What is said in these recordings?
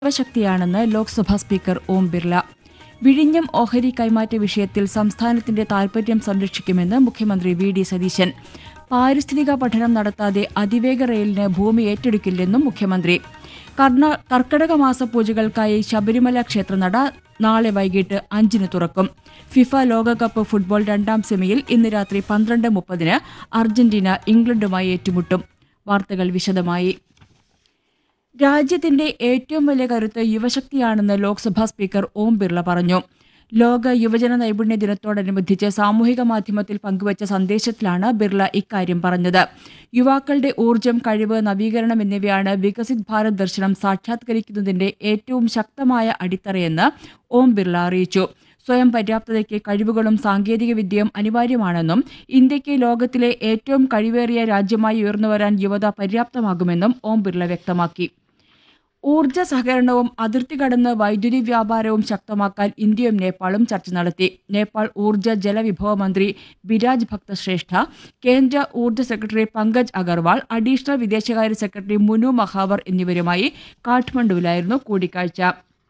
യുവശക്തിയാണെന്ന് Lok Sabha speaker Om Birla വിഴിഞ്ഞം ഓഹരി കൈമാറ്റ വിഷയത്തിൽ സംസ്ഥാനത്തിന്റെ താൽപര്യം സംരക്ഷിക്കുമെന്ന് മുഖ്യമന്ത്രി വി ഡി സതീശൻ പാരിസ്ഥിതിക പഠനം നടത്താതെ അതിവേഗ റെയിലിന് ഭൂമി ഏറ്റെടുക്കില്ലെന്നും മുഖ്യമന്ത്രി കർണ കർക്കടക മാസ പൂജകൾക്കായി ശബരിമല ക്ഷേത്രനട നാളെ വൈകിട്ട് അഞ്ചിന് തുറക്കും ഫിഫ ലോകകപ്പ് ഫുട്ബോൾ രണ്ടാം സെമിയിൽ ഇന്ന് രാത്രി പന്ത്രണ്ട് മുപ്പതിന് അർജന്റീന ഇംഗ്ലണ്ടുമായി ഏറ്റുമുട്ടും വാർത്തകൾ വിശദമായി രാജ്യത്തിന്റെ ഏറ്റവും വലിയ കരുത്ത് യുവശക്തിയാണെന്ന് ലോക്സഭാ സ്പീക്കർ ഓം ബിർള പറഞ്ഞു ലോക യുവജന നൈപുണ്യ ദിനത്തോടനുബന്ധിച്ച് സാമൂഹിക മാധ്യമത്തിൽ പങ്കുവച്ച സന്ദേശത്തിലാണ് ബിർള ഇക്കാര്യം പറഞ്ഞത് യുവാക്കളുടെ ഊർജ്ജം കഴിവ് നവീകരണം എന്നിവയാണ് വികസിത് ഭാരത് ദർശനം സാക്ഷാത്കരിക്കുന്നതിന്റെ ഏറ്റവും ശക്തമായ അടിത്തറയെന്ന് ഓം ബിർള അറിയിച്ചു സ്വയം പര്യാപ്തതയ്ക്ക് കഴിവുകളും സാങ്കേതികവിദ്യയും അനിവാര്യമാണെന്നും ഇന്ത്യയ്ക്ക് ലോകത്തിലെ ഏറ്റവും കഴിവേറിയ രാജ്യമായി ഉയർന്നുവരാൻ യുവത പര്യാപ്തമാകുമെന്നും ഓം ബിർള വ്യക്തമാക്കി ഊർജ്ജ സഹകരണവും അതിർത്തി കടന്ന് വൈദ്യുതി വ്യാപാരവും ശക്തമാക്കാൻ ഇന്ത്യയും നേപ്പാളും ചർച്ച നടത്തി നേപ്പാൾ ഊർജ്ജ ജലവിഭവ മന്ത്രി ബിരാജ് ഭക്തശ്രേഷ്ഠ കേന്ദ്ര ഊർജ്ജ സെക്രട്ടറി പങ്കജ് അഗർവാൾ അഡീഷണൽ വിദേശകാര്യ സെക്രട്ടറി മുനു മഹാവർ എന്നിവരുമായി കാഠ്മണ്ഡുവിലായിരുന്നു കൂടിക്കാഴ്ച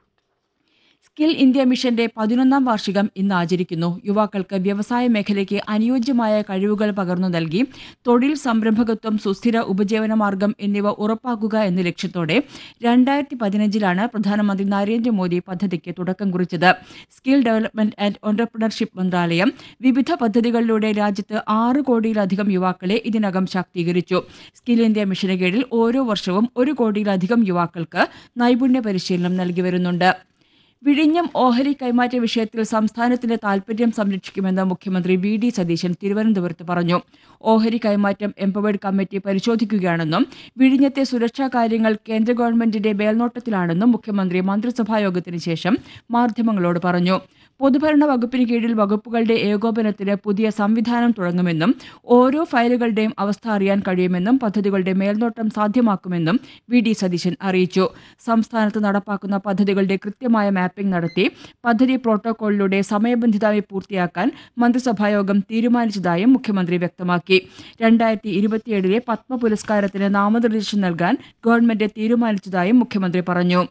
സ്കിൽ ഇന്ത്യ മിഷന്റെ പതിനൊന്നാം വാർഷികം ഇന്ന് ആചരിക്കുന്നു യുവാക്കൾക്ക് വ്യവസായ മേഖലയ്ക്ക് അനുയോജ്യമായ കഴിവുകൾ പകർന്നു നൽകി തൊഴിൽ സംരംഭകത്വം സുസ്ഥിര ഉപജീവന മാർഗം എന്നിവ ഉറപ്പാക്കുക എന്ന ലക്ഷ്യത്തോടെ രണ്ടായിരത്തി പതിനഞ്ചിലാണ് പ്രധാനമന്ത്രി നരേന്ദ്രമോദി പദ്ധതിക്ക് തുടക്കം കുറിച്ചത് സ്കിൽ ഡെവലപ്മെന്റ് ആൻഡ് ഓണ്ടർപ്രണർഷിപ്പ് മന്ത്രാലയം വിവിധ പദ്ധതികളിലൂടെ രാജ്യത്ത് ആറ് കോടിയിലധികം യുവാക്കളെ ഇതിനകം ശാക്തീകരിച്ചു സ്കിൽ ഇന്ത്യ മിഷന് കീഴിൽ ഓരോ വർഷവും ഒരു കോടിയിലധികം യുവാക്കൾക്ക് നൈപുണ്യ പരിശീലനം നൽകി വരുന്നുണ്ട് വിഴിഞ്ഞം ഓഹരി കൈമാറ്റ വിഷയത്തിൽ സംസ്ഥാനത്തിന്റെ താൽപര്യം സംരക്ഷിക്കുമെന്ന് മുഖ്യമന്ത്രി വി ഡി സതീശൻ തിരുവനന്തപുരത്ത് പറഞ്ഞു ഓഹരി കൈമാറ്റം എംപവേർഡ് കമ്മിറ്റി പരിശോധിക്കുകയാണെന്നും വിഴിഞ്ഞത്തെ സുരക്ഷാ കാര്യങ്ങൾ കേന്ദ്ര ഗവൺമെന്റിന്റെ മേൽനോട്ടത്തിലാണെന്നും മുഖ്യമന്ത്രി മന്ത്രിസഭായോഗത്തിന് ശേഷം മാധ്യമങ്ങളോട് പറഞ്ഞു പൊതുഭരണ വകുപ്പിന് കീഴിൽ വകുപ്പുകളുടെ ഏകോപനത്തിന് പുതിയ സംവിധാനം തുടങ്ങുമെന്നും ഓരോ ഫയലുകളുടെയും അവസ്ഥ അറിയാൻ കഴിയുമെന്നും പദ്ധതികളുടെ മേൽനോട്ടം സാധ്യമാക്കുമെന്നും വി ഡി സതീശൻ അറിയിച്ചു സംസ്ഥാനത്ത് നടപ്പാക്കുന്ന പദ്ധതികളുടെ കൃത്യമായ മാപ്പിംഗ് നടത്തി പദ്ധതി പ്രോട്ടോകോളിലൂടെ സമയബന്ധിതമായി പൂർത്തിയാക്കാൻ മന്ത്രിസഭായോഗം തീരുമാനിച്ചതായും മുഖ്യമന്ത്രി വ്യക്തമാക്കി രണ്ടായിരത്തി ഇരുപത്തിയേഴിലെ പത്മ പുരസ്കാരത്തിന് നാമനിർദ്ദേശം നൽകാൻ ഗവൺമെന്റ് തീരുമാനിച്ചതായും മുഖ്യമന്ത്രി പറഞ്ഞു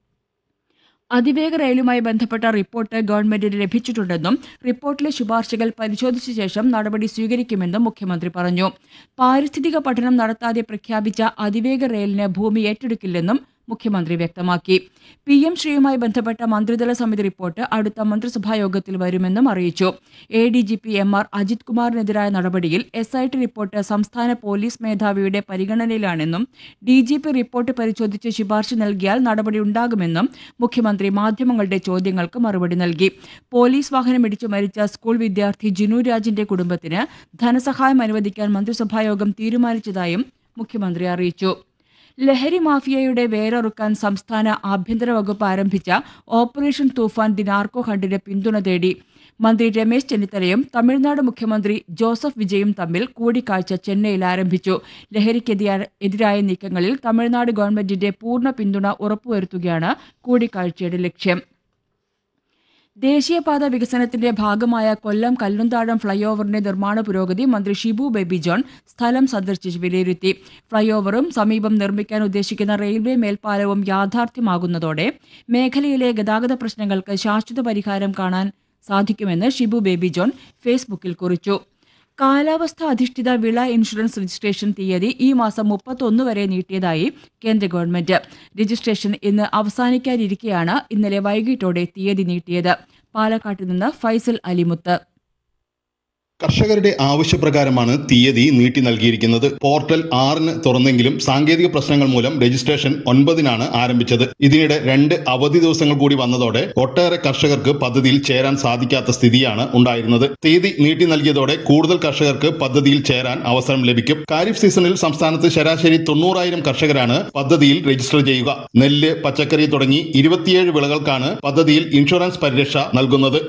അതിവേഗ റെയിലുമായി ബന്ധപ്പെട്ട റിപ്പോർട്ട് ഗവൺമെന്റിന് ലഭിച്ചിട്ടുണ്ടെന്നും റിപ്പോർട്ടിലെ ശുപാർശകൾ പരിശോധിച്ച ശേഷം നടപടി സ്വീകരിക്കുമെന്നും മുഖ്യമന്ത്രി പറഞ്ഞു പാരിസ്ഥിതിക പഠനം നടത്താതെ പ്രഖ്യാപിച്ച അതിവേഗ റെയിലിന് ഭൂമി ഏറ്റെടുക്കില്ലെന്നും മുഖ്യമന്ത്രി വ്യക്തമാക്കി പി എം ശ്രീയുമായി ബന്ധപ്പെട്ട മന്ത്രിതല സമിതി റിപ്പോർട്ട് അടുത്ത മന്ത്രിസഭാ യോഗത്തിൽ വരുമെന്നും അറിയിച്ചു A D G P M R Ajith കുമാറിനെതിരായ നടപടിയിൽ എസ് ഐ ടി റിപ്പോർട്ട് സംസ്ഥാന പോലീസ് മേധാവിയുടെ പരിഗണനയിലാണെന്നും ഡി ജി പി റിപ്പോർട്ട് പരിശോധിച്ച് ശുപാർശ നൽകിയാൽ നടപടി ഉണ്ടാകുമെന്നും മുഖ്യമന്ത്രി മാധ്യമങ്ങളുടെ ചോദ്യങ്ങൾക്ക് മറുപടി നൽകി പോലീസ് വാഹനം ഇടിച്ചു മരിച്ച സ്കൂൾ വിദ്യാർത്ഥി ജിനു രാജിന്റെ കുടുംബത്തിന് ധനസഹായം അനുവദിക്കാൻ മന്ത്രിസഭായോഗം തീരുമാനിച്ചതായും മുഖ്യമന്ത്രി അറിയിച്ചു ലഹരി മാഫിയയുടെ വേരറുക്കാൻ സംസ്ഥാന ആഭ്യന്തര വകുപ്പ് ആരംഭിച്ച ഓപ്പറേഷൻ തൂഫാൻ ദി നാർക്കോ ഹണ്ടിന് പിന്തുണ തേടി മന്ത്രി രമേശ് ചെന്നിത്തലയും തമിഴ്നാട് മുഖ്യമന്ത്രി ജോസഫ് വിജയും തമ്മിൽ കൂടിക്കാഴ്ച ചെന്നൈയിൽ ആരംഭിച്ചു ലഹരിക്കെതിരായ എതിരായ നീക്കങ്ങളിൽ തമിഴ്നാട് ഗവൺമെന്റിന്റെ പൂർണ്ണ പിന്തുണ ഉറപ്പുവരുത്തുകയാണ് കൂടിക്കാഴ്ചയുടെ ലക്ഷ്യം ദേശീയപാത വികസനത്തിന്റെ ഭാഗമായ കൊല്ലം കല്ലുന്താഴം ഫ്ളൈ ഓവറിന്റെ നിർമ്മാണ പുരോഗതി മന്ത്രി ഷിബു ബേബി ജോൺ സ്ഥലം സന്ദർശിച്ച് വിലയിരുത്തി ഫ്ളൈ ഓവറും സമീപം നിർമ്മിക്കാൻ ഉദ്ദേശിക്കുന്ന റെയിൽവേ മേൽപ്പാലവും യാഥാർത്ഥ്യമാകുന്നതോടെ മേഖലയിലെ ഗതാഗത പ്രശ്നങ്ങൾക്ക് ശാശ്വത പരിഹാരം കാണാൻ സാധിക്കുമെന്ന് ഷിബു ബേബി ജോൺ ഫേസ്ബുക്കിൽ കുറിച്ചു കാലാവസ്ഥ അധിഷ്ഠിത വിള ഇൻഷുറൻസ് രജിസ്ട്രേഷൻ തീയതി ഈ മാസം മുപ്പത്തൊന്ന് വരെ നീട്ടിയതായി കേന്ദ്ര ഗവൺമെന്റ് രജിസ്ട്രേഷൻ ഇന്ന് അവസാനിക്കാനിരിക്കെയാണ് ഇന്നലെ വൈകിട്ടോടെ തീയതി നീട്ടിയത് പാലക്കാട്ട് നിന്ന് ഫൈസൽ അലിമുത്ത് കർഷകരുടെ ആവശ്യപ്രകാരമാണ് തീയതി നീട്ടി നൽകിയിരിക്കുന്നത് പോർട്ടൽ ആറിന് തുറന്നെങ്കിലും സാങ്കേതിക പ്രശ്നങ്ങൾ മൂലം രജിസ്ട്രേഷൻ ഒൻപതിനാണ് ആരംഭിച്ചത് ഇതിനിടെ രണ്ട് അവധി ദിവസങ്ങൾ കൂടി വന്നതോടെ ഒട്ടേറെ കർഷകർക്ക് പദ്ധതിയിൽ ചേരാൻ സാധിക്കാത്ത സ്ഥിതിയാണ് ഉണ്ടായിരുന്നത് തീയതി നീട്ടി നൽകിയതോടെ കൂടുതൽ കർഷകർക്ക് പദ്ധതിയിൽ ചേരാൻ അവസരം ലഭിക്കും ഖാരിഫ് സീസണിൽ സംസ്ഥാനത്ത് ശരാശരി തൊണ്ണൂറായിരം കർഷകരാണ് പദ്ധതിയിൽ രജിസ്റ്റർ ചെയ്യുക നെല്ല് പച്ചക്കറി തുടങ്ങി ഇരുപത്തിയേഴ് വിളകൾക്കാണ് പദ്ധതിയിൽ ഇൻഷുറൻസ് പരിരക്ഷ നൽകുന്നത്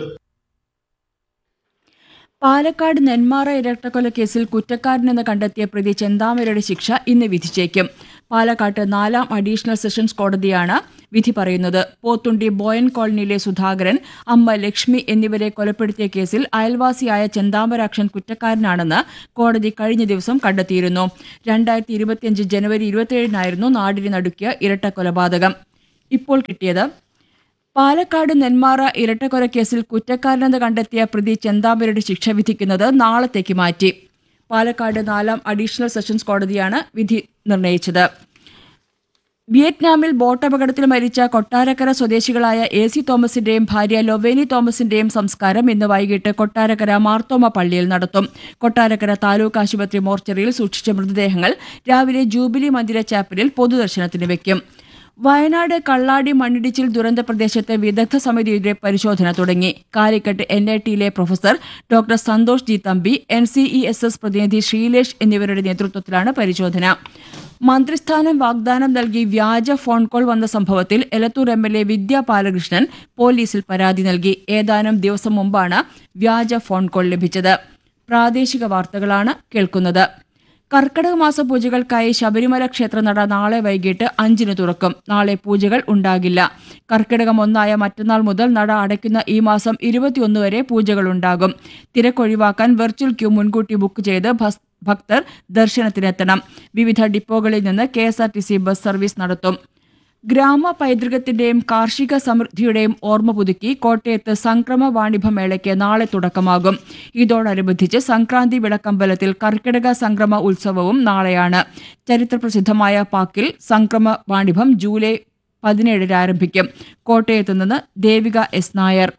പാലക്കാട് നെന്മാറ ഇരട്ടക്കൊലക്കേസിൽ കുറ്റക്കാരനെന്ന് കണ്ടെത്തിയ പ്രതി ചെന്താമരയുടെ ശിക്ഷ ഇന്ന് വിധിച്ചേക്കും പാലക്കാട്ട് നാലാം അഡീഷണൽ സെഷൻസ് കോടതിയാണ് വിധി പറയുന്നത് പോത്തുണ്ടി ബോയൻ കോളനിയിലെ സുധാകരൻ അമ്മ ലക്ഷ്മി എന്നിവരെ കൊലപ്പെടുത്തിയ കേസിൽ അയൽവാസിയായ ചെന്താമരാക്ഷൻ കുറ്റക്കാരനാണെന്ന് കോടതി കഴിഞ്ഞ ദിവസം കണ്ടെത്തിയിരുന്നു രണ്ടായിരത്തി ഇരുപത്തിയഞ്ച് ജനുവരി ഇരുപത്തിയേഴിനായിരുന്നു നാടിനെ നടുക്കിയ ഇരട്ടക്കൊലപാതകം ഇപ്പോൾ കിട്ടിയത് പാലക്കാട് നെന്മാറ ഇരട്ടക്കൊലക്കേസിൽ കുറ്റക്കാരനെന്ന് കണ്ടെത്തിയ പ്രതി ചെന്താമരയുടെ ശിക്ഷ വിധിക്കുന്നത് നാളത്തേക്ക് മാറ്റി പാലക്കാട് നാലാം അഡീഷണൽ സെഷൻസ് കോടതിയാണ് വിധി നിർണയിച്ചത് വിയറ്റ്നാമിൽ ബോട്ടപകടത്തിൽ മരിച്ച കൊട്ടാരക്കര സ്വദേശികളായ എ സി തോമസിന്റെയും ഭാര്യ ലൊവേനി തോമസിന്റെയും സംസ്കാരം ഇന്ന് വൈകിട്ട് കൊട്ടാരക്കര മാർത്തോമ പള്ളിയിൽ നടത്തും കൊട്ടാരക്കര താലൂക്ക് ആശുപത്രി മോർച്ചറിയിൽ സൂക്ഷിച്ച മൃതദേഹങ്ങൾ രാവിലെ ജൂബിലി മന്ദിര ചാപ്പലിൽ പൊതുദർശനത്തിന് വെക്കും വയനാട് കള്ളാടി മണ്ണിടിച്ചിൽ ദുരന്ത പ്രദേശത്ത് വിദഗ്ധ സമിതിയുടെ പരിശോധന തുടങ്ങി കാലിക്കറ്റ് എൻ ഐ ടിയിലെ professor doctor Santhosh G Thampi N C E S S പ്രതിനിധി ശ്രീലേഷ് എന്നിവരുടെ നേതൃത്വത്തിലാണ് പരിശോധന മന്ത്രിസ്ഥാനം വാഗ്ദാനം നൽകി വ്യാജ ഫോൺ കോൾ വന്ന സംഭവത്തിൽ Elathur M L A Vidya Balakrishnan പോലീസിൽ പരാതി നൽകി ഏതാനും ദിവസം മുമ്പാണ് വ്യാജ ഫോൺ കോൾ ലഭിച്ചത് പ്രാദേശിക വാർത്തകളാണ് കേൾക്കുന്നത് കർക്കിടക മാസ പൂജകൾക്കായി ശബരിമല ക്ഷേത്രനട നാളെ വൈകിട്ട് അഞ്ചിന് തുറക്കും നാളെ പൂജകൾ ഉണ്ടാകില്ല കർക്കിടകം ഒന്നായ മറ്റന്നാൾ മുതൽ നട അടയ്ക്കുന്ന ഈ മാസം ഇരുപത്തിയൊന്ന് വരെ പൂജകളുണ്ടാകും തിരക്കൊഴിവാക്കാൻ വെർച്വൽ ക്യൂ മുൻകൂട്ടി ബുക്ക് ചെയ്ത് ഭസ്- ഭക്തർ ദർശനത്തിനെത്തണം വിവിധ ഡിപ്പോകളിൽ നിന്ന് K S R T C bus service നടത്തും ഗ്രാമ പൈതൃകത്തിന്റെയും കാർഷിക സമൃദ്ധിയുടെയും ഓർമ്മ പുതുക്കി കോട്ടയത്ത് സംക്രമ വാണിഭ മേളയ്ക്ക് നാളെ തുടക്കമാകും ഇതോടനുബന്ധിച്ച് സംക്രാന്തി വിളക്കമ്പലത്തിൽ കർക്കിടക സംക്രമ ഉത്സവവും നാളെയാണ് ചരിത്രപ്രസിദ്ധമായ പാക്കിൽ സംക്രമ വാണിഭം ജൂലൈ പതിനേഴിന് ആരംഭിക്കും കോട്ടയത്ത് നിന്ന് ദേവിക എസ് നായർ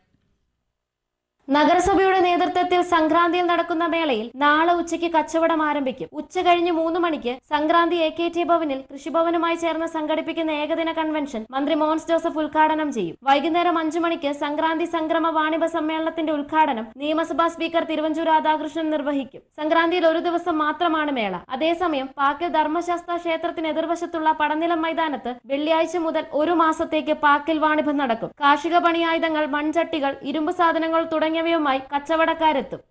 നഗരസഭയുടെ നേതൃത്വത്തിൽ സംക്രാന്തിയിൽ നടക്കുന്ന മേളയിൽ നാളെ ഉച്ചയ്ക്ക് കച്ചവടം ആരംഭിക്കും ഉച്ച കഴിഞ്ഞ് മൂന്ന് മണിക്ക് സംക്രാന്തി എ കെ ടി ഭവനിൽ കൃഷിഭവനുമായി ചേർന്ന് സംഘടിപ്പിക്കുന്ന ഏകദിന കൺവെൻഷൻ മന്ത്രി മോൻസ് ജോസഫ് ഉദ്ഘാടനം ചെയ്യും വൈകുന്നേരം അഞ്ചു മണിക്ക് സംക്രാന്തി സംക്രമ വാണിഭ സമ്മേളനത്തിന്റെ ഉദ്ഘാടനം നിയമസഭാ സ്പീക്കർ തിരുവഞ്ചൂർ രാധാകൃഷ്ണൻ നിർവഹിക്കും സംക്രാന്തിയിൽ ഒരു ദിവസം മാത്രമാണ് മേള അതേസമയം പാക്കിൽ ധർമ്മശാസ്ത്ര ക്ഷേത്രത്തിന് എതിർവശത്തുള്ള പടനിലം മൈതാനത്ത് വെള്ളിയാഴ്ച മുതൽ ഒരു മാസത്തേക്ക് പാക്കിൽ വാണിഭം നടക്കും കാർഷിക പണിയായുധങ്ങൾ മൺചട്ടികൾ ഇരുമ്പ് സാധനങ്ങൾ തുടങ്ങിയവയുമായി കച്ചവടക്കാരെത്തും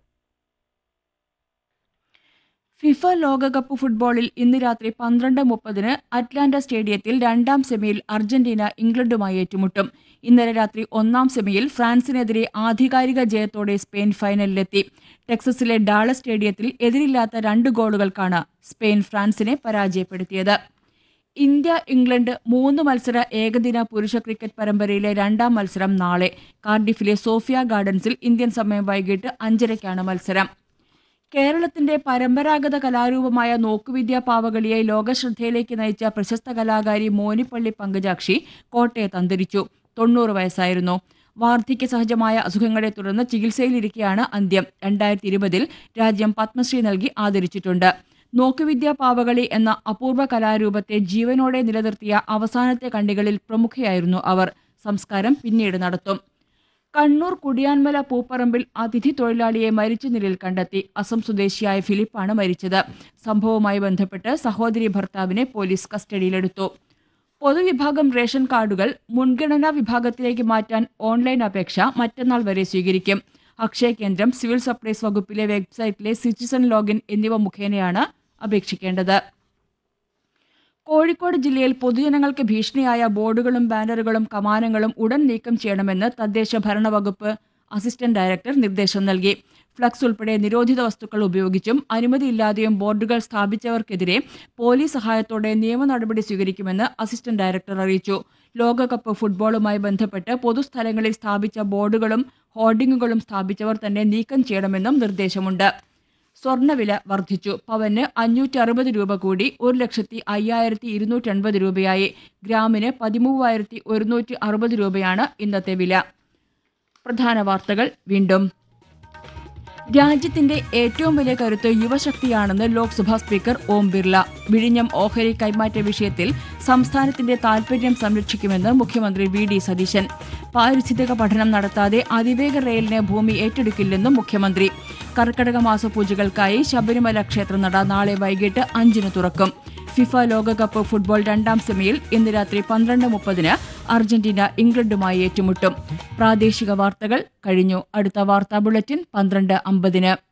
ഫിഫ ലോകകപ്പ് ഫുട്ബോളിൽ ഇന്ന് രാത്രി പന്ത്രണ്ട് മുപ്പതിന് അറ്റ്ലാന്റ സ്റ്റേഡിയത്തിൽ രണ്ടാം സെമിയിൽ അർജന്റീന ഇംഗ്ലണ്ടുമായി ഏറ്റുമുട്ടും ഇന്നലെ രാത്രി ഒന്നാം സെമിയിൽ ഫ്രാൻസിനെതിരെ ആധികാരിക ജയത്തോടെ സ്പെയിൻ ഫൈനലിലെത്തി ടെക്സസിലെ ഡാളസ് സ്റ്റേഡിയത്തിൽ എതിരില്ലാത്ത രണ്ട് ഗോളുകൾക്കാണ് സ്പെയിൻ ഫ്രാൻസിനെ പരാജയപ്പെടുത്തിയത് ഇന്ത്യ ഇംഗ്ലണ്ട് മൂന്ന് മത്സര ഏകദിന പുരുഷ ക്രിക്കറ്റ് പരമ്പരയിലെ രണ്ടാം മത്സരം നാളെ കാർഡിഫിലെ സോഫിയ ഗാർഡൻസിൽ ഇന്ത്യൻ സമയം വൈകിട്ട് അഞ്ചരയ്ക്കാണ് മത്സരം കേരളത്തിന്റെ പരമ്പരാഗത കലാരൂപമായ നോക്കുവിദ്യ പാവകളിയെ ലോകശ്രദ്ധയിലേക്ക് നയിച്ച പ്രശസ്ത കലാകാരി മോനിപ്പള്ളി പങ്കജാക്ഷി കോട്ടയത്ത് അന്തരിച്ചു തൊണ്ണൂറ് വയസ്സായിരുന്നു വാർദ്ധക്യ സഹജമായ അസുഖങ്ങളെ തുടർന്ന് ചികിത്സയിലിരിക്കെയാണ് അന്ത്യം രണ്ടായിരത്തി ഇരുപതിൽ രാജ്യം പത്മശ്രീ നൽകി ആദരിച്ചിട്ടുണ്ട് നോക്കുവിദ്യ പാവകളി എന്ന അപൂർവ കലാരൂപത്തെ ജീവനോടെ നിലനിർത്തിയ അവസാനത്തെ കണ്ണികളിൽ പ്രമുഖയായിരുന്നു അവർ സംസ്കാരം പിന്നീട് നടത്തും കണ്ണൂർ കുടിയാൻമല പൂപ്പറമ്പിൽ അതിഥി തൊഴിലാളിയെ മരിച്ച നിലയിൽ കണ്ടെത്തി അസം സ്വദേശിയായ ഫിലിപ്പാണ് മരിച്ചത് സംഭവവുമായി ബന്ധപ്പെട്ട് സഹോദരി ഭർത്താവിനെ പോലീസ് കസ്റ്റഡിയിലെടുത്തു പൊതുവിഭാഗം റേഷൻ കാർഡുകൾ മുൻഗണനാ വിഭാഗത്തിലേക്ക് മാറ്റാൻ ഓൺലൈൻ അപേക്ഷ മറ്റന്നാൾ വരെ സ്വീകരിക്കും അക്ഷയ കേന്ദ്രം സിവിൽ സപ്ലൈസ് വകുപ്പിലെ വെബ്സൈറ്റിലെ സിറ്റിസൺ ലോഗിൻ എന്നിവ മുഖേനയാണ് അപേക്ഷിക്കേണ്ടത് കോഴിക്കോട് ജില്ലയിൽ പൊതുജനങ്ങൾക്ക് ഭീഷണിയായ ബോർഡുകളും ബാനറുകളും കമാനങ്ങളും ഉടൻ നീക്കം ചെയ്യണമെന്ന് തദ്ദേശ ഭരണ വകുപ്പ് അസിസ്റ്റന്റ് ഡയറക്ടർ നിർദ്ദേശം നൽകി ഫ്ലക്സ് ഉൾപ്പെടെ നിരോധിത വസ്തുക്കൾ ഉപയോഗിച്ചും അനുമതിയില്ലാതെയും ബോർഡുകൾ സ്ഥാപിച്ചവർക്കെതിരെ പോലീസ് സഹായത്തോടെ നിയമ നടപടി സ്വീകരിക്കുമെന്ന് അസിസ്റ്റന്റ് ഡയറക്ടർ അറിയിച്ചു ലോകകപ്പ് ഫുട്ബോളുമായി ബന്ധപ്പെട്ട് പൊതുസ്ഥലങ്ങളിൽ സ്ഥാപിച്ച ബോർഡുകളും ഹോർഡിങ്ങുകളും സ്ഥാപിച്ചവർ തന്നെ നീക്കം ചെയ്യണമെന്നും നിർദ്ദേശമുണ്ട് സ്വർണ്ണവില വർദ്ധിച്ചു പവന് അഞ്ഞൂറ്റി അറുപത് രൂപ കൂടി ഒരു ലക്ഷത്തി അയ്യായിരത്തി ഇരുന്നൂറ്റി എൺപത് രൂപയായി ഗ്രാമിന് പതിമൂവായിരത്തി ഒരുന്നൂറ്റി അറുപത് രൂപയാണ് ഇന്നത്തെ വില പ്രധാന വാർത്തകൾ വീണ്ടും രാജ്യത്തിന്റെ ഏറ്റവും വലിയ കരുത്ത് യുവശക്തിയാണെന്ന് ലോക്സഭാ സ്പീക്കർ ഓം ബിർള വിഴിഞ്ഞം ഓഹരി കൈമാറ്റ വിഷയത്തിൽ സംസ്ഥാനത്തിന്റെ താൽപര്യം സംരക്ഷിക്കുമെന്ന് മുഖ്യമന്ത്രി വി ഡി സതീശൻ പാരിസ്ഥിതിക പഠനം നടത്താതെ അതിവേഗ റെയിലിന് ഭൂമി ഏറ്റെടുക്കില്ലെന്നും മുഖ്യമന്ത്രി കർക്കടക മാസ പൂജകൾക്കായി ശബരിമല ക്ഷേത്രനട നാളെ വൈകിട്ട് അഞ്ചിന് തുറക്കും ഫിഫ ലോകകപ്പ് ഫുട്ബോൾ രണ്ടാം സെമിയിൽ ഇന്ന് രാത്രി പന്ത്രണ്ട് മുപ്പതിന് അർജന്റീന ഇംഗ്ലണ്ടുമായി ഏറ്റുമുട്ടും പ്രാദേശിക വാർത്തകൾ കഴിഞ്ഞു അടുത്ത വാർത്താ ബുള്ളറ്റിൻ പന്ത്രണ്ട് അമ്പതിന്